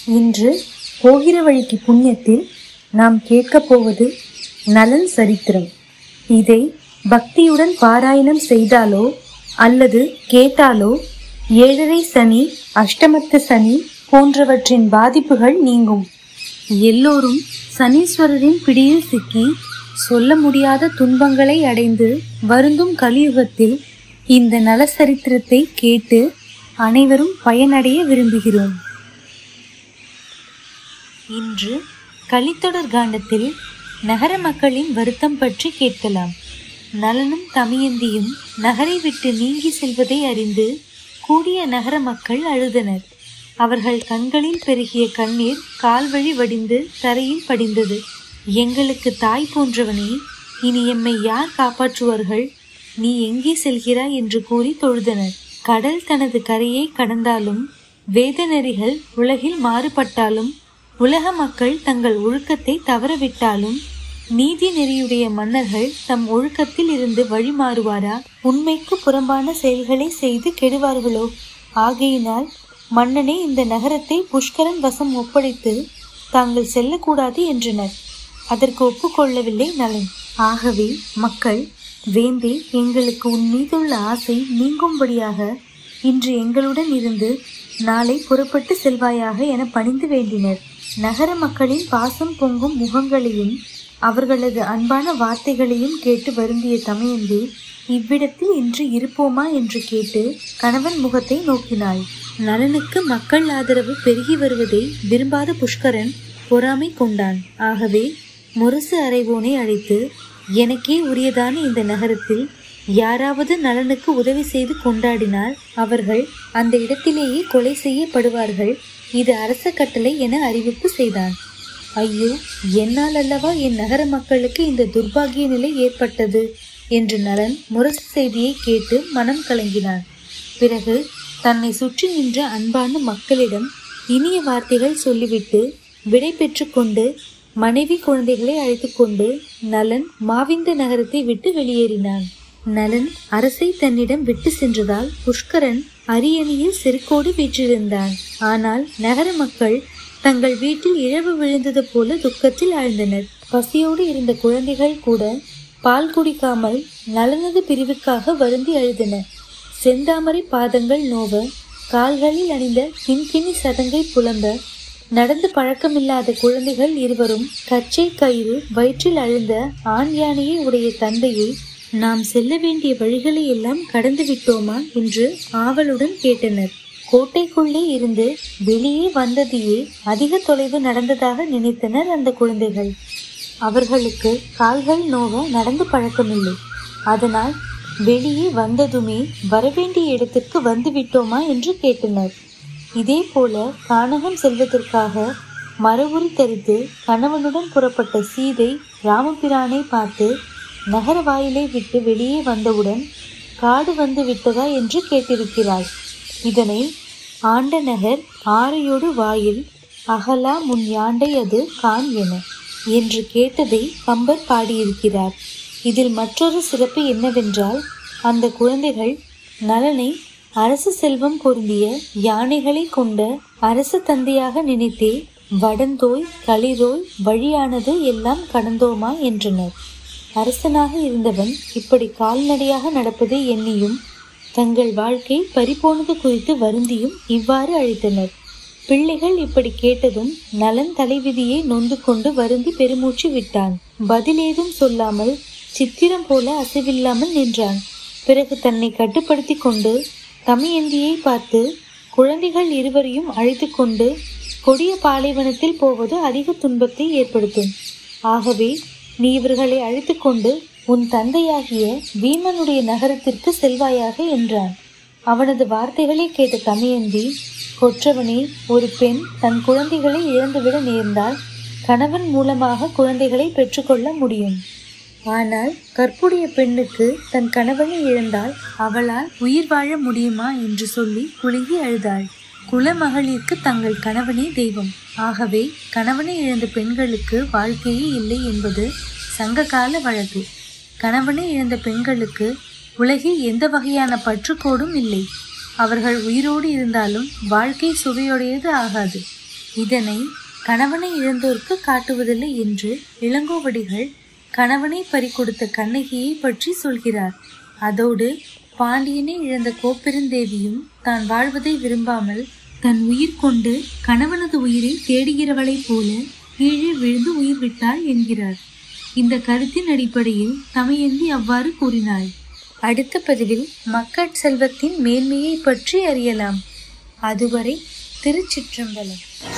இன்று போகிற வழிக்கு புண்ணியத்தில் நாம் கேட்கப் போவது நலன் சரித்திரம் இதை பக்தியுடன் பாராயணம் செய்தாலோ அல்லது கேட்டாலோ ஏழரை சனி அஷ்டமத்து சனி போன்றவற்றின் பாதிப்புகள் நீங்கும் எல்லோரும் சனீஸ்வரரின் பிடியில் சிக்கி சொல்ல முடியாத துன்பங்களை அடைந்து வருந்தும் கலியுகத்தில் இந்த நலசரித்திரத்தை கேட்டு அனைவரும் பயனடைய விரும்புகிறோம் இன்று கலித்தொடர் காண்டத்தில் நகர மக்களின் வருத்தம் பற்றி கேட்கலாம் நலனும் தமயந்தியும் நகரை விட்டு நீங்கி செல்வதை அறிந்து கூடிய நகர மக்கள் அழுதனர் அவர்கள் கண்களில் பெருகிய கண்ணீர் கால்வழி வடிந்து தரையில் படிந்தது எங்களுக்கு தாய் போன்றவனே இனி எம்மை யார் காப்பாற்றுவார்கள் நீ எங்கே செல்கிறாய் என்று கூறி தொழுதனர் கடல் தனது கரையை கடந்தாலும் வேத நெறிகள் உலகில் மாறுபட்டாலும் உலக மக்கள் தங்கள் ஒழுக்கத்தை தவறவிட்டாலும் நீதி நெறியுடைய மன்னர்கள் தம் ஒழுக்கத்தில் இருந்து வழி மாறுவாரா உண்மைக்கு புறம்பான செயல்களை செய்து கெடுவார்களோ ஆகையினால் மன்னனே இந்த நகரத்தை புஷ்கரன் வசம் ஒப்படைத்து தாங்கள் செல்லக்கூடாது என்றனர் அதற்கு ஒப்புக்கொள்ளவில்லை நலன் ஆகவே மக்கள் வேந்தே எங்களுக்கு உன் மீதுள்ள ஆசை நீங்கும்படியாக இன்று எங்களுடன் இருந்து நாளை புறப்பட்டு செல்வாயாக என பணிந்து வேண்டினர் நகர மக்களின் பாசம் பொங்கும் முகங்களையும் அவர்களது அன்பான வார்த்தைகளையும் கேட்டு வருந்திய தமையந்தி இவ்விடத்தில் இன்று இருப்போமா என்று கேட்டு கணவன் முகத்தை நோக்கினாள் நலனுக்கு மக்கள் ஆதரவு பெருகி வருவதை விரும்பாத புஷ்கரன் பொறாமை கொண்டான் ஆகவே முரசு அறைவோனை அழைத்து எனக்கே உரியதான இந்த நகரத்தில் யாராவது நலனுக்கு உதவி செய்து கொண்டாடினால் அவர்கள் அந்த இடத்திலேயே கொலை செய்யப்படுவார்கள் இது அரச கட்டளை என அறிவிப்பு செய்தான் ஐயோ என்னால் அல்லவா என் நகர மக்களுக்கு இந்த துர்பாகிய நிலை ஏற்பட்டது என்று நலன் முரசு செய்தியை கேட்டு மனம் கலங்கினான் பிறகு தன்னை சுற்றி நின்ற அன்பான மக்களிடம் இனிய வார்த்தைகள் சொல்லிவிட்டு விடை பெற்றுக்கொண்டு மனைவி குழந்தைகளை அழைத்து கொண்டு நலன் மாவிந்த நகரத்தை விட்டு வெளியேறினான் நலன் அரசை தன்னிடம் விட்டு சென்றதால் புஷ்கரன் அரியணையில் செருக்கோடு வீற்றிருந்தான் ஆனால் நகர மக்கள் தங்கள் வீட்டில் இழவு விழுந்தது போல துக்கத்தில் ஆழ்ந்தனர் பசியோடு இருந்த குழந்தைகள் கூட பால் குடிக்காமல் நலனது பிரிவுக்காக வருந்தி அழுதன செந்தாமரை பாதங்கள் நோவ கால்களில் அணிந்த கிண்கிணி சதங்கை புலம்ப நடந்து பழக்கமில்லாத குழந்தைகள் இருவரும் கச்சை கயிறு வயிற்றில் அழுந்த ஆண் யானையை உடைய தந்தையை நாம் செல்ல வேண்டிய வழிகளை எல்லாம் கடந்து விட்டோமா என்று ஆவலுடன் கேட்டனர் கோட்டைக்குள்ளே இருந்து வெளியே வந்ததையே அதிக தொலைவு நடந்ததாக நினைத்தனர் அந்த குழந்தைகள் அவர்களுக்கு கால்கள் நோவ நடந்து பழக்கமில்லை அதனால் வெளியே வந்ததுமே வரவேண்டிய இடத்திற்கு வந்து விட்டோமா என்று கேட்டனர் இதே போல கானகம் செல்வதற்காக மரபுரி தரித்து கணவனுடன் புறப்பட்ட சீதை ராமபிரானை பார்த்து நகர வாயிலை விட்டு வெளியே வந்தவுடன் காடு வந்து விட்டதா என்று கேட்டிருக்கிறாள் இதனை ஆண்ட நகர் ஆரையோடு வாயில் அகலா முன் யாண்டை அது கான் என என்று கேட்டதை கம்பர் பாடியிருக்கிறார் இதில் மற்றொரு சிறப்பு என்னவென்றால் அந்த குழந்தைகள் நலனை அரசு செல்வம் பொருந்திய யானைகளை கொண்ட அரசு தந்தையாக நினைத்தே வடந்தோய் களிரோய் வழியானது எல்லாம் கடந்தோமா என்றனர் அரசனாக இருந்தவன் இப்படி கால்நடையாக நடப்பதை எண்ணியும் தங்கள் வாழ்க்கை பறிபோனது குறித்து வருந்தியும் இவ்வாறு அழைத்தனர் பிள்ளைகள் இப்படி கேட்டதும் நலன் தலைவிதியை நொந்து கொண்டு வருந்தி பெருமூச்சு விட்டான் பதில் ஏதும் சொல்லாமல் சித்திரம் போல அசைவில்லாமல் நின்றான் பிறகு தன்னை கட்டுப்படுத்தி கொண்டு தமையந்தியை பார்த்து குழந்தைகள் இருவரையும் அழைத்து கொண்டு கொடிய பாலைவனத்தில் போவது அதிக துன்பத்தை ஏற்படுத்தும் ஆகவே நீ இவர்களை அழைத்து கொண்டு உன் தந்தையாகிய பீமனுடைய நகரத்திற்கு செல்வாயாக என்றான் அவனது வார்த்தைகளை கேட்ட தமையந்தி கொற்றவனே ஒரு பெண் தன் குழந்தைகளை இழந்துவிட நேர்ந்தால் கணவன் மூலமாக குழந்தைகளை பெற்றுக்கொள்ள முடியும் ஆனால் கற்புடைய பெண்ணுக்கு தன் கணவனை இழந்தால் அவளால் உயிர் வாழ முடியுமா என்று சொல்லி குலுங்கி அழுதாள் குலமகளிருக்கு தங்கள் கணவனே தெய்வம் ஆகவே கணவனை இழந்த பெண்களுக்கு வாழ்க்கையே இல்லை என்பது சங்ககால வழக்கு கணவனை இழந்த பெண்களுக்கு உலகில் எந்த வகையான பற்றுக்கோடும் இல்லை அவர்கள் உயிரோடு இருந்தாலும் வாழ்க்கை சுவையுடையது ஆகாது இதனை கணவனை இழந்தோர்க்கு காட்டுவதில்லை என்று இளங்கோவடிகள் கணவனை பறிகொடுத்த கண்ணகியை பற்றி சொல்கிறார் அதோடு பாண்டியனை இழந்த கோப்பெருந்தேவியும் தான் வாழ்வதை விரும்பாமல் தன் உயிர் கொண்டு கணவனது உயிரை தேடுகிறவளைப் போல கீழே விழுந்து உயிர் விட்டாள் என்கிறார் இந்த கருத்தின் அடிப்படையில் தமையந்தி அவ்வாறு கூறினாள் அடுத்த பதிவில் மக்கட் செல்வத்தின் மேன்மையை பற்றி அறியலாம் அதுவரை திருச்சிற்றம்பலம்